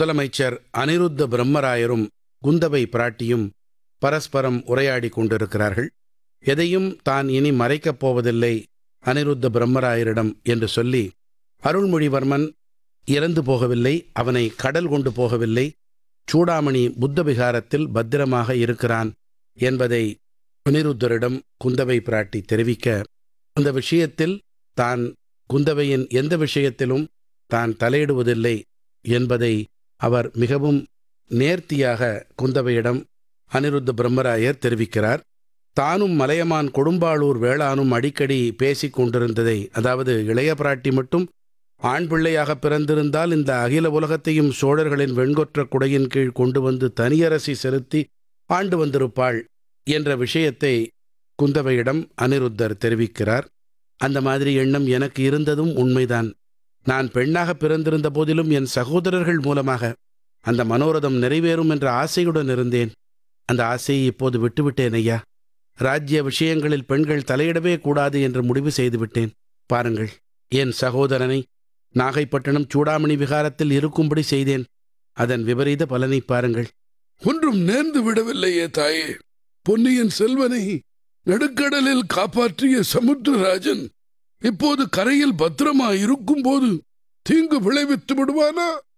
முதலமைச்சர் அனிருத்த பிரம்மராயரும் குந்தவை பிராட்டியும் பரஸ்பரம் உரையாடிக் கொண்டிருக்கிறார்கள் எதையும் தான் இனி மறைக்கப் போவதில்லை அனிருத்த பிரம்மராயரிடம் என்று சொல்லி அருள்மொழிவர்மன் இறந்து போகவில்லை அவனை கடல் கொண்டு போகவில்லை சூடாமணி புத்த விகாரத்தில் பத்திரமாக இருக்கிறான் என்பதை அனிருத்தரிடம் குந்தவை பிராட்டி தெரிவிக்க அந்த விஷயத்தில் தான் குந்தவையின் எந்த விஷயத்திலும் தான் தலையிடுவதில்லை என்பதை அவர் மிகவும் நேர்த்தியாக குந்தவையிடம் அனிருத்த பிரம்மராயர் தெரிவிக்கிறார் தானும் மலையமான் கொடும்பாளூர் வேளானும் அடிக்கடி பேசிக் கொண்டிருந்ததை அதாவது இளைய பிராட்டி மட்டும் ஆண் பிள்ளையாக பிறந்திருந்தால் இந்த அகில உலகத்தையும் சோழர்களின் வெண்கொற்ற குடையின் கீழ் கொண்டு வந்து தனியரசி செலுத்தி ஆண்டு வந்திருப்பாள் என்ற விஷயத்தை குந்தவையிடம் அனிருத்தர் தெரிவிக்கிறார் அந்த மாதிரி எண்ணம் எனக்கு இருந்ததும் உண்மைதான் நான் பெண்ணாக பிறந்திருந்த போதிலும் என் சகோதரர்கள் மூலமாக அந்த மனோரதம் நிறைவேறும் என்ற ஆசையுடன் இருந்தேன் அந்த ஆசையை இப்போது விட்டுவிட்டேன் ஐயா ராஜ்ய விஷயங்களில் பெண்கள் தலையிடவே கூடாது என்று முடிவு செய்துவிட்டேன் பாருங்கள் என் சகோதரனை நாகைப்பட்டினம் சூடாமணி விகாரத்தில் இருக்கும்படி செய்தேன் அதன் விபரீத பலனை பாருங்கள் ஒன்றும் நேர்ந்து விடவில்லையே தாயே பொன்னியின் செல்வனை நடுக்கடலில் காப்பாற்றிய சமுத்திரராஜன் இப்போது கரையில் பத்திரமா இருக்கும்போது தீங்கு விளைவித்து விடுவானா